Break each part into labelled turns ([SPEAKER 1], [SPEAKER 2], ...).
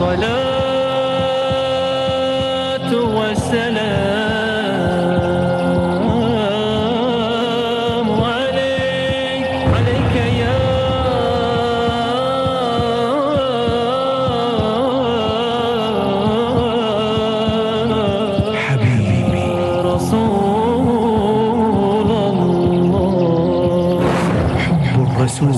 [SPEAKER 1] الصلاة والسلام عليك عليك يا
[SPEAKER 2] حبيبي
[SPEAKER 1] رسول الله
[SPEAKER 2] حب الرسول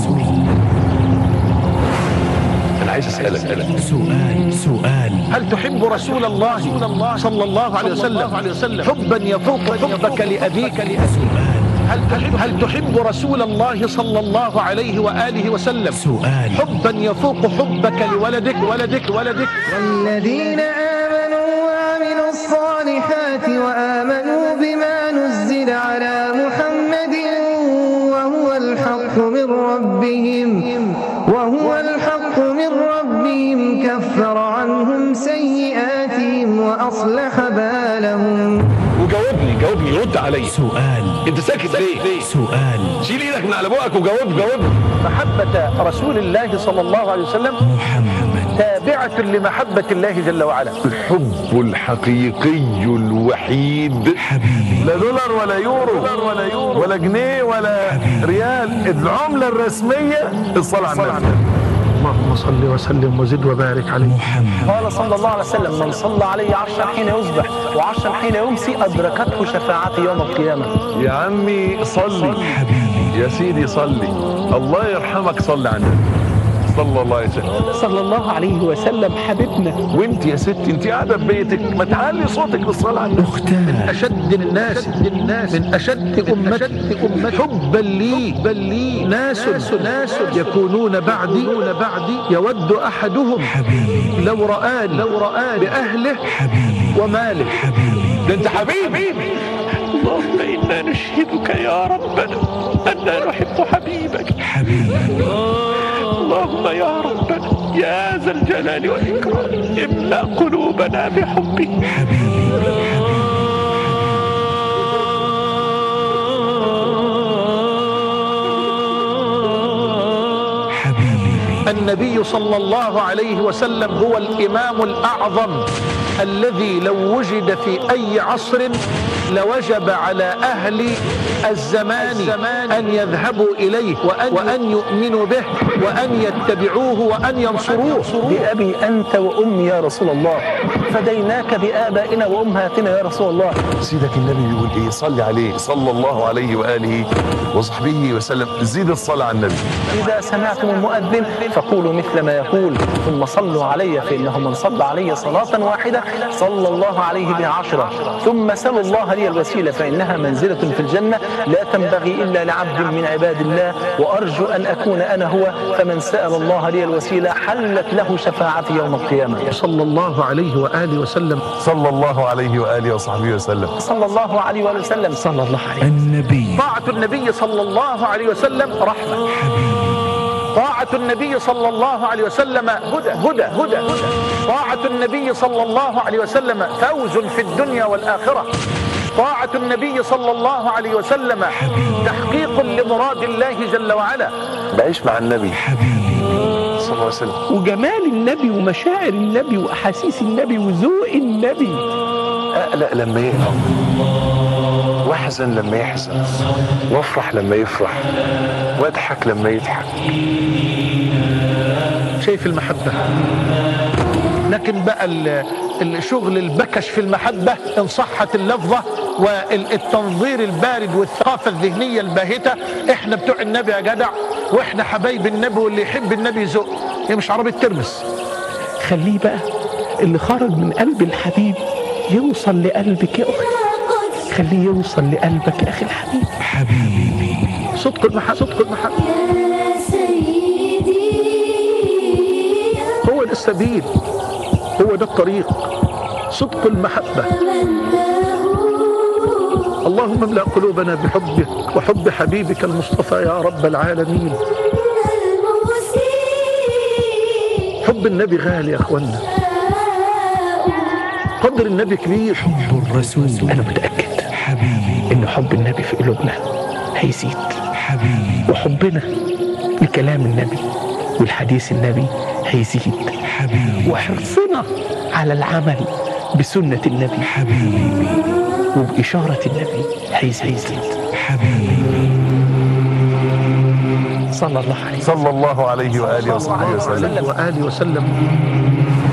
[SPEAKER 3] انا عايز اسالك
[SPEAKER 2] سؤال سؤال
[SPEAKER 4] هل تحب رسول الله صلى الله عليه وسلم حبا يفوق حبك لأبيك هل تحب, هل تحب رسول الله صلى الله عليه وآله وسلم
[SPEAKER 2] سؤال
[SPEAKER 4] حبا يفوق حبك لولدك ولدك ولدك
[SPEAKER 5] والذين آمنوا وعملوا الصالحات وآمنوا بما نزل على محمد وهو الحق من ربهم وهو الحق من ربهم كفر عنهم سيئاتهم وأصلح بالهم
[SPEAKER 3] وجاوبني جاوبني رد عليا
[SPEAKER 2] سؤال
[SPEAKER 3] انت ساكت ليه
[SPEAKER 2] سؤال
[SPEAKER 3] شيل ايدك من على بقك وجاوب جاوبني
[SPEAKER 4] محبة رسول الله صلى الله عليه وسلم
[SPEAKER 2] محمد
[SPEAKER 4] تابعة لمحبة الله جل وعلا
[SPEAKER 3] الحب الحقيقي الوحيد
[SPEAKER 2] حبيبي
[SPEAKER 3] لا دولار ولا يورو ولا يورو ولا جنيه ولا ريال العملة الرسمية الصلاة على النبي
[SPEAKER 4] اللهم صل وسلم وزد وبارك عليه
[SPEAKER 2] محمد
[SPEAKER 6] قال صلى الله عليه وسلم من صلى علي عشرا حين يصبح وعشرا حين يمسي أدركته شفاعتي يوم القيامة
[SPEAKER 3] يا عمي صلي
[SPEAKER 2] حبيبي
[SPEAKER 3] يا سيدي صلي الله يرحمك صلي على النبي صلى الله عليه وسلم
[SPEAKER 6] صلى الله عليه وسلم حبيبنا
[SPEAKER 3] وانت يا ستي انت قاعده في بيتك ما تعلي صوتك بالصلاه على النبي
[SPEAKER 2] اختار
[SPEAKER 4] أشد الناس من أشد أمة حبا لي بل لي ناس ناس يكونون بعدي بعدي يود أحدهم
[SPEAKER 2] حبيبي
[SPEAKER 4] لو رآني لو رآني بأهله
[SPEAKER 2] حبيبي
[SPEAKER 4] وماله
[SPEAKER 2] حبيبي
[SPEAKER 3] ده انت حبيبي
[SPEAKER 6] اللهم إنا نشهدك يا ربنا أننا نحب حبيبك
[SPEAKER 2] حبيبي
[SPEAKER 6] اللهم يا ربنا يا ذا الجلال والإكرام املأ قلوبنا بحبك
[SPEAKER 2] حبيبي حبيبي
[SPEAKER 4] النبي صلى الله عليه وسلم هو الإمام الأعظم الذي لو وجد في أي عصر لوجب على أهل الزمان أن يذهبوا إليه وأن, وأن يؤمنوا به وأن يتبعوه وأن ينصروه
[SPEAKER 6] بأبي أنت وأمي يا رسول الله فديناك بآبائنا وأمهاتنا يا رسول الله
[SPEAKER 3] سيدك النبي بيقول ايه صلي عليه صلى الله عليه واله وصحبه وسلم زيد الصلاه على النبي
[SPEAKER 6] إذا سمعتم المؤذن فقولوا مثل ما يقول ثم صلوا علي فإنه من صلى علي صلاة واحدة صلى الله عليه بها عشرة ثم سلوا الله لي الوسيلة فإنها منزلة في الجنة لا تنبغي إلا لعبد من عباد الله وأرجو أن أكون أنا هو فمن سأل الله لي الوسيلة حلت له شفاعتي يوم القيامة
[SPEAKER 4] صلى الله عليه وآله وسلم
[SPEAKER 3] صلى الله عليه واله وصحبه وسلم
[SPEAKER 6] صلى الله عليه وآله وسلم صلى الله عليه
[SPEAKER 2] النبي
[SPEAKER 4] طاعة النبي صلى الله عليه وسلم رحمة طاعة النبي صلى الله عليه وسلم هدى هدى هدى هدى طاعة النبي صلى الله عليه وسلم فوز في الدنيا والآخرة طاعة النبي صلى الله عليه وسلم تحقيق لمراد الله جل وعلا
[SPEAKER 3] بعيش مع النبي
[SPEAKER 2] حبيبي
[SPEAKER 3] صلى الله عليه وسلم
[SPEAKER 6] وجمال النبي ومشاعر النبي وأحاسيس النبي وذوق النبي
[SPEAKER 3] اقلق لما يقلق واحزن لما يحزن وافرح لما يفرح واضحك لما يضحك
[SPEAKER 4] شايف المحبة لكن بقى ال- الشغل البكش في المحبة إن صحت اللفظة والتنظير البارد والثقافة الذهنية الباهتة إحنا بتوع النبي يا جدع وإحنا حبايب النبي واللي يحب النبي يزق هي مش عربية ترمس
[SPEAKER 6] خليه بقى اللي خرج من قلب الحبيب يوصل لقلبك يا أختي خليه يوصل لقلبك يا أخي الحبيب
[SPEAKER 2] حبيبي
[SPEAKER 4] صدق المحبة صدق المحبة
[SPEAKER 7] يا سيدي
[SPEAKER 4] هو ده السبيل هو ده الطريق صدق المحبة اللهم املأ قلوبنا بحبك وحب حبيبك المصطفى يا رب العالمين حب النبي غالي يا اخوانا قدر النبي كبير
[SPEAKER 2] حب الرسول
[SPEAKER 6] أنا متأكد
[SPEAKER 2] حبيبي
[SPEAKER 6] إن حب النبي في قلوبنا هيزيد
[SPEAKER 2] حبيبي
[SPEAKER 6] وحبنا لكلام النبي والحديث النبي هيزيد
[SPEAKER 2] حبيبي
[SPEAKER 6] وحرصنا على العمل بسنة النبي
[SPEAKER 2] حبيبي
[SPEAKER 6] وبإشارة النبي هيزيد
[SPEAKER 2] حبيبي
[SPEAKER 6] صلى الله عليه
[SPEAKER 3] صلى الله عليه واله وصحبه وسلم
[SPEAKER 4] وآله وسلم